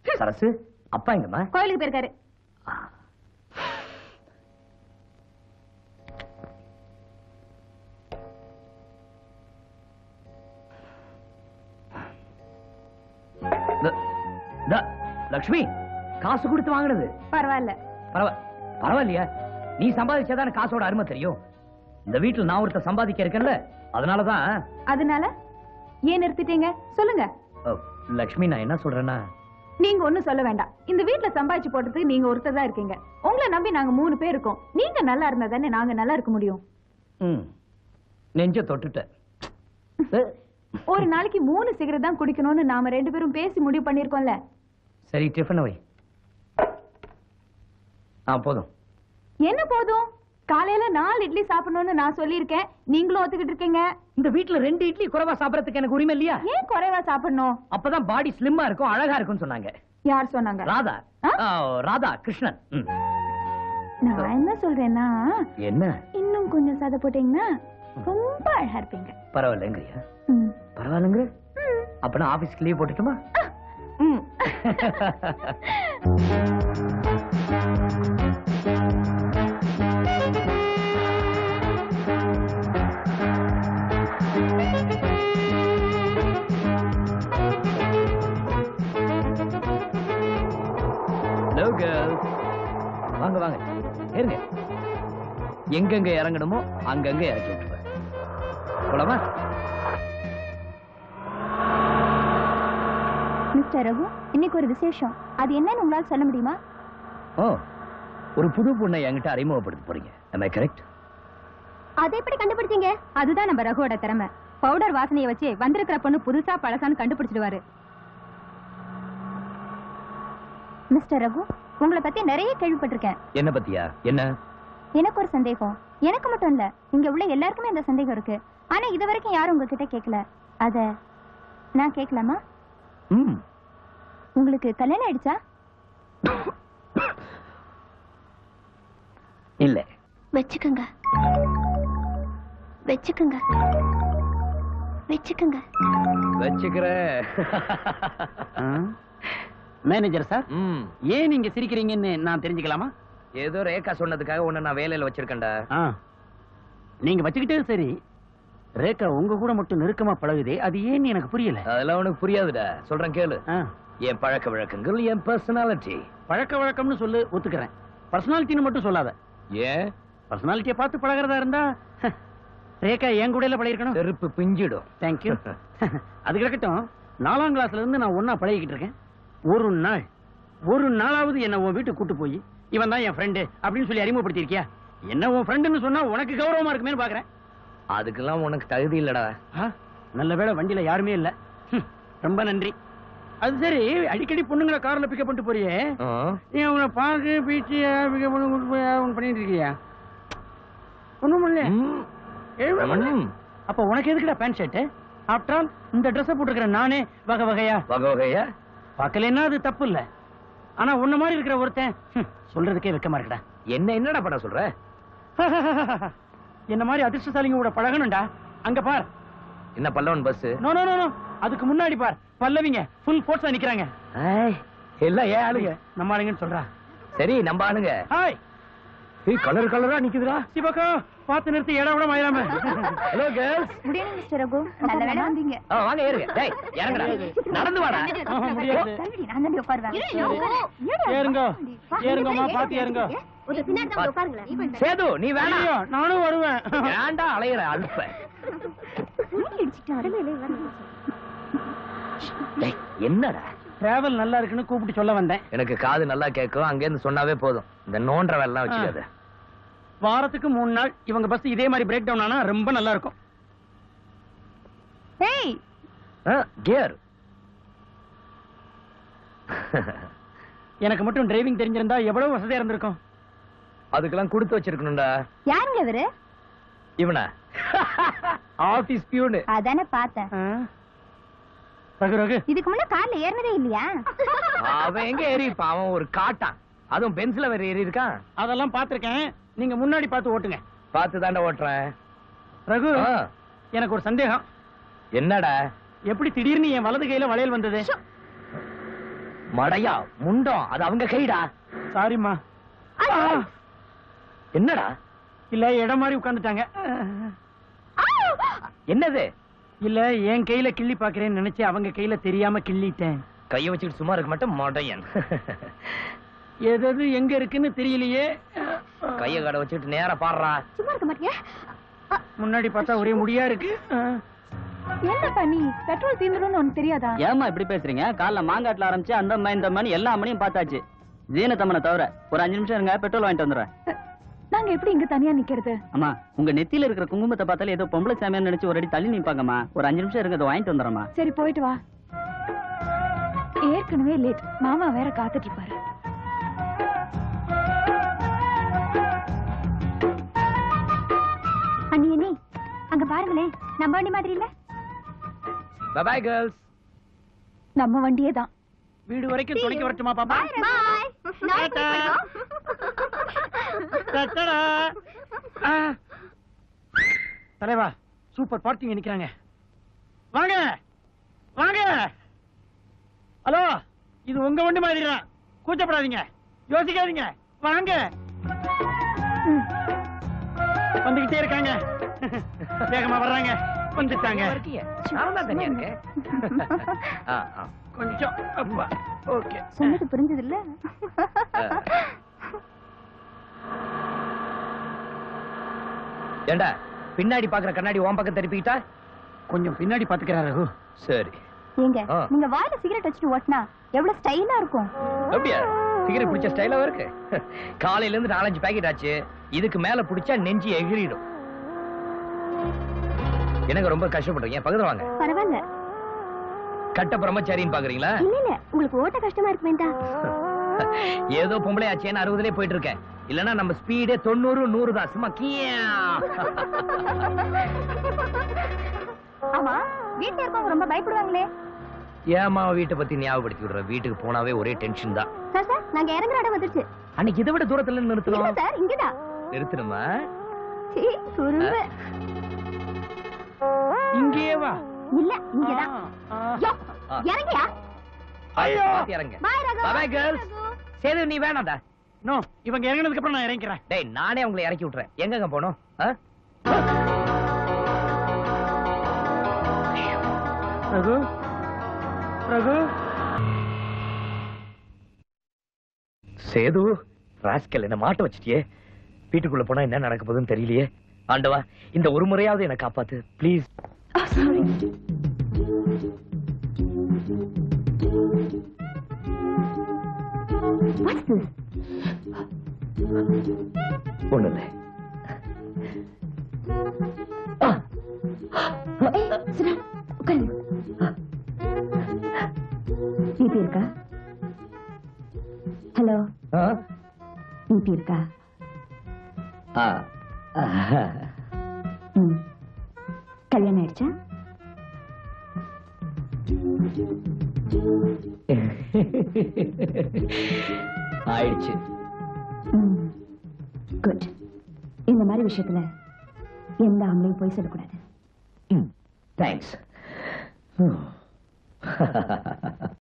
சரசு அப்பா எங்கம்மா கோயிலுக்கு போயிருக்காரு த- த- லக்ஷ்மி காசு கொடுத்து வாங்கினது பரவாயில்ல பரவ பரவாயில்லையா நீ சம்பாதிச்சாதானே காசோட அருமை தெரியும் இந்த வீட்டுல நான் ஒருத்த சம்பாதிக்க இருக்கேன்ல அதனாலதான் அதனால ஏன் நிறுத்திட்டீங்க சொல்லுங்க அ, லக்ஷ்மி நான் என்ன சொல்றேன்னா நீங்க ஒண்ணும் சொல்ல வேண்டாம் இந்த வீட்ல சம்பாதிச்சு போடுறதுக்கு நீங்க ஒருத்தர் தான் இருக்கீங்க உங்களை நம்பி நாங்க மூணு பேர் இருக்கோம் நீங்க நல்லா இருந்தா தானே நாங்க நல்லா இருக்க முடியும் ம், நெஞ்ச தொட்டுட்ட அ, ஒரு நாளைக்கு மூணு சிகரெட் தான் குடிக்கணும்னு நாம ரெண்டு பேரும் பேசி முடிவு பண்ணிருக்கோம்ல சரி டிஃபன் வை ஆ போதும் என்ன போதும் காலையில நாலு இட்லி சாப்பிடணும்னு நான் சொல்லியிருக்கேன் நீங்களும் ஒத்துக்கிட்டு இருக்கீங்க இந்த வீட்டுல ரெண்டு இட்லி குறைவா சாப்பிடறதுக்கு எனக்கு உரிமை இல்லையா ஏன் குறைவா சாப்பிடணும் அப்பதான் பாடி ஸ்லிம்மா இருக்கும் அழகா இருக்கும்னு சொன்னாங்க யார் சொன்னாங்க ராதா ஆ? ஆ, ராதா கிருஷ்ணன் ம். நான் என்ன சொல்றேன்னா என்ன இன்னும் கொஞ்சம் சதை போட்டீங்கன்னா ரொம்ப அழகா இருப்பீங்க பரவாயில்லைங்கிறியா ம். பரவாயில்லைங்கிற ம். அப்ப நான் ஆபீஸ்க்கு லீவ் போட்டுட்டுமா ம். ஹலோ கேர்ள்ஸ் வாங்க வாங்க இருங்க எங்கெங்க இறங்கணுமோ அங்கங்க இறக்கி விட்டுருவேன் போலாமா மிஸ்டர் ரகு இன்னைக்கு ஒரு விசேஷம் அது என்னன்னு உங்களால சொல்ல முடியுமா ஓ ஒரு புது பொண்ணை என்கிட்ட அறிமுகப்படுத்த போறீங்க am I கரெக்ட் அதை எப்படி கண்டுபிடிச்சீங்க அதுதான் நம்ம ரகுவோட திறமை பவுடர் வாசனையை வச்சு வந்திருக்கிற பொண்ணு புதுசா பழசான்னு கண்டுபிடிச்சிடுவாரு மிஸ்டர் ரகு உங்களை பத்தி நிறைய கேள்விப்பட்டிருக்கேன் என்ன பத்தியா என்ன எனக்கு ஒரு சந்தேகம் எனக்கு மட்டும் இல்ல இங்க உள்ள எல்லாருக்குமே இந்த சந்தேகம் இருக்கு ஆனா இது வரைக்கும் யாரும் உங்ககிட்ட கேட்கல அத நான் கேட்கலாமா ம் உங்களுக்கு கல்யாணம் ஆயிடுச்சா இல்ல வச்சுக்கோங்க வச்சுக்கோங்க வச்சுக்கோங்க வச்சுக்கிறேன் மேனேஜர் சார் ம் ஏன் நீங்க சிரிக்கிறீங்கன்னு நான் தெரிஞ்சுக்கலாமா ஏதோ ரேகா சொன்னதுக்காக உன்னை நான் வேலையில வச்சிருக்கேன்டா ஆ. நீங்க வச்சுக்கிட்டே சரி ரேகா உங்க கூட மட்டும் நெருக்கமா பழகுதே அது ஏன்னு எனக்கு புரியல அதெல்லாம் உனக்கு புரியாதுடா சொல்றேன் கேளு ஆ. என் பழக்க வழக்கங்கள் என் பர்சனாலிட்டி பழக்க வழக்கம்னு சொல்லு ஒத்துக்கிறேன் பர்சனாலிட்டின்னு மட்டும் சொல்லாத ஏன் பர்சனாலிட்டியை பார்த்து பழகிறதா இருந்தா ரேகா என் கூட பழகிருக்கணும் செருப்பு பிஞ்சிடும் தேங்க்யூ அது கிடக்கட்டும் நாலாம் கிளாஸ்ல இருந்து நான் ஒன்னா பழகிக்கிட்டு இருக்கேன் ஒரு நாள் ஒரு நாளாவது என்ன உன் வீட்டுக்கு கூட்டு போய் இவன் தான் என் ஃப்ரெண்டு அப்படின்னு சொல்லி அறிமுகப்படுத்திருக்கியா என்ன உன் ஃப்ரெண்டுன்னு சொன்னா உனக்கு கௌரவமா இருக்குமேனு பாக்குறேன் அதுக்கெல்லாம் உனக்கு தகுதி இல்லடா ஆ, நல்ல வேளை வண்டியில யாருமே இல்ல ஹம், ரொம்ப நன்றி அது சரி அடிக்கடி பொண்ணுங்களை கார்ல பிக்கப் பண்ணிட்டு போறியே ஆ? நீ அவங்கள பார்க்கு பீச்சு பிக்கப் பண்ணி கூட்டு போய் ஒன்று பண்ணிட்டு இருக்கியா ஒண்ணும் இல்ல ம். ம். அப்ப உனக்கு எதுக்குடா பேண்ட் ஷர்ட் ஆஃப்டர் ஆல் இந்த ட்ரெஸ் போட்டுக்கிற நானே வகை வகையா வகை வகையா பார்க்கலன்னா அது தப்பு இல்ல ஆனா உன்ன மாதிரி இருக்கிற ஒருத்தன் ஹம், சொல்றதுக்கே வெக்கமா இருக்குடா என்ன என்னடா பண்ண சொல்ற என்ன மாதிரி அதிர்ஷ்டசாலிங்க கூட பழகணும்டா அங்க பார் என்ன Pallavan bus no no no no அதுக்கு முன்னாடி பார் பல்லவிங்க ஃபுல் ஃபோர்ஸா நிக்கறாங்க எல்லாம் ஏன் ஆளுங்க நம்ம ஆளுங்கன்னு சொல்றா சரி நம்ம ஆளுங்க ஹாய் கலர் கலரா நிக்குதுடா சிவகா பார்த்து நிறுத்தி இடம் விட மாயிராம ஹலோ கேர்ள்ஸ் முடியணும் மிஸ்டர் ரகு நல்ல வேலை வந்தீங்க ஆ வாங்க ஏறுங்க டேய் இறங்குடா நடந்து வாடா ஆஹா, முடியாது நான் தான் உட்காருவேன் ஏறுங்க ஏறுங்கம்மா பாத்து ஏறுங்க சேது நீ வேணாம் ஐயோ, நானும் வருவேன் ஏன்டா அலையிற அல்ப டேய், என்னடா டிராவல் நல்லா இருக்குன்னு கூப்பிட்டு சொல்ல வந்தேன் எனக்கு காது நல்லா கேட்கும் அங்க இருந்து சொன்னாவே போதும் இந்த நோன்ற வேலை வச்சுக்காத வாரத்துக்கு மூணு நாள் இவங்க பஸ் இதே மாதிரி பிரேக் டவுன் ஆனா ரொம்ப நல்லா இருக்கும் ஏய் கியர் எனக்கு மட்டும் டிரைவிங் தெரிஞ்சிருந்தா எவ்வளவு வசதியா இருந்திருக்கும் அதுக்கெல்லாம் கொடுத்து வச்சிருக்கணும்டா யாருங்க இவரு இவனா ஆபீஸ் பியூனு அதானே பார்த்தேன் ஆ? ரகு ரகு இதுக்கு முன்ன கார்ல ஏறினதே இல்லையா அவன் எங்க ஏறி இருப்பான் அவன் ஒரு காட்டான் அதுவும் பென்சில வேற ஏறி இருக்கான் அதெல்லாம் பாத்திருக்கேன் நீங்க முன்னாடி பார்த்து ஓட்டுங்க பார்த்து தாண்டா ஓட்டுறேன் ரகு ஆ, எனக்கு ஒரு சந்தேகம் என்னடா எப்படி திடீர்னு என் வலது கையில வளையல் வந்தது மடையா முண்டம் அது அவங்க கைடா சாரிம்மா என்னடா இல்ல இடம் மாதிரி உட்கார்ந்துட்டாங்க என்னது இல்ல என் கையில கிள்ளி பாக்குறேன்னு நினைச்சு அவங்க கையில தெரியாம கிள்ளிட்டேன் கைய வச்சுட்டு சும்மா இருக்க மாட்டேன் மடையன் எது எது எங்க இருக்குன்னு தெரியலையே கைய கடை வச்சுட்டு நேரா பாடுறா சும்மா இருக்க மாட்டியா முன்னாடி பார்த்தா ஒரே முடியா இருக்கு என்ன பண்ணி பெட்ரோல் தீந்துரும்னு உனக்கு தெரியாதா ஏமா இப்படி பேசுறீங்க காலைல மாங்காட்டுல ஆரம்பிச்சு அந்த அம்மா இந்த அம்மா எல்லா மணியும் பார்த்தாச்சு ஜீனத்தம்மனை தவிர ஒரு அஞ்சு நிமிஷம் இருங்க பெட்ரோல் வாங்கிட்டு வந்துடுறேன் நாங்க எப்படி இங்க தனியா நிக்கிறது அம்மா உங்க நெத்தியில இருக்கிற குங்குமத்தை பார்த்தாலே ஏதோ பொம்பளை சாமியான்னு நினைச்சு ஒரு அடி தள்ளி நிப்பாங்கம்மா ஒரு அஞ்சு நிமிஷம் இருங்க அதை வாங்கிட்டு வந்துடுறேம்மா சரி போயிட்டு வா ஏற்கனவே லேட் மாமா வேற காத்துட்டு இருப்பாரு அண்ணி அண்ணி அங்க பாருங்களேன் நம்ம வண்டி மாதிரி இல்ல பாய் கேர்ள்ஸ் நம்ம வண்டியே தான் வீடு வரைக்கும் துணைக்கு வரட்டுமா பாப்பா டாடா. டட்டடா. ஆ. தலைவா சூப்பர் பார்ட்டிங்க நிக்கிறாங்க வாங்க வாங்க ஹலோ இது உங்க வண்டி மாதிரி தான் கூச்சப்படாதீங்க யோசிக்காதீங்க வாங்க வந்துகிட்டே இருக்காங்க வேகமா வர்றாங்க வந்துட்டாங்க இருக்கீங்க நான் தான் தனியா இருக்கேன் ஆ, ஆ. கொஞ்சம் அப்பா ஓகே சொன்னது புரிஞ்சது இல்ல ஏண்டா பின்னாடி பாக்குற கண்ணாடி உன் பக்கம் திருப்பிக்கிட்டா கொஞ்சம் பின்னாடி பாத்துக்கிறாரு ரகு சரி ஏங்க ஆ. நீங்க வாயில சிகரெட் வச்சுட்டு ஓட்டினா எவ்வளவு ஸ்டைலா இருக்கும் அப்படியா சிகரெட் பிடிச்ச ஸ்டைலாவும் இருக்கு காலையில இருந்து நாலஞ்சு பாக்கெட் ஆச்சு இதுக்கு மேல பிடிச்சா நெஞ்சு எகிறிடும் எனக்கு ரொம்ப கஷ்டப்படுறீங்க பக்கத்துல வாங்க பரவாயில்ல கட்ட பிரம்மச்சாரின்னு பாக்குறீங்களா இல்ல இல்ல உங்களுக்கு ஓட்ட கஷ்டமா இருக்கு வேண்டாம் ஏதோ பொம்பளை ஆச்சேன்னு அறுபதுலயே போயிட்டு இருக்கேன் இல்லன்னா நம்ம ஸ்பீடே தொண்ணூறு நூறு தான் சும்மா கியா ஆமா வீட்டுல இருக்கவங்க ரொம்ப பயப்படுவாங்களே ஏமா வீட்டை பத்தி ஞாபகப்படுத்தி விடுற வீட்டுக்கு போனாவே ஒரே டென்ஷன் தான் சார் சார் நாங்க இறங்குற இடம் வந்துருச்சு அன்னைக்கு இதை விட தூரத்துல இல்ல நிறுத்தணும் சார் இங்கதான் நிறுத்தணுமா சீ, குறும்பு இங்கேயே வா இல்ல இங்கதான் ஆ, யோ, ஆ. இறங்கியா ஐயோ. பாத்து இறங்க பாய் Raghu Bye bye, girls. Setu நீ வேணாம்டா நோ இவங்க இறங்கினதுக்கு அப்புறம் நான் இறங்கிக்கிறேன் டேய் நானே உங்களை இறக்கி விட்டுறேன் எங்கங்க போனோம் ரகு ரகு சேது ராஸ்கல் என்ன மாட்ட வச்சிட்டியே வீட்டுக்குள்ள போனா என்ன நடக்க போகுதுன்னு தெரியலையே ஆண்டவா இந்த ஒரு முறையாவது என்ன காப்பாத்து ப்ளீஸ் What's this? ஒண்ணு இல்லை ஏய், sit down. உட்காரு. பிபி இருக்கா ஹலோ பிபி இருக்கா ம் கல்யாணம் ஆயிடுச்சா ஆயிடுச்சு ம் குட் இந்த மாதிரி விஷயத்துல எந்த ஆம்பளையும் போய் சொல்லக்கூடாது தேங்க்ஸ்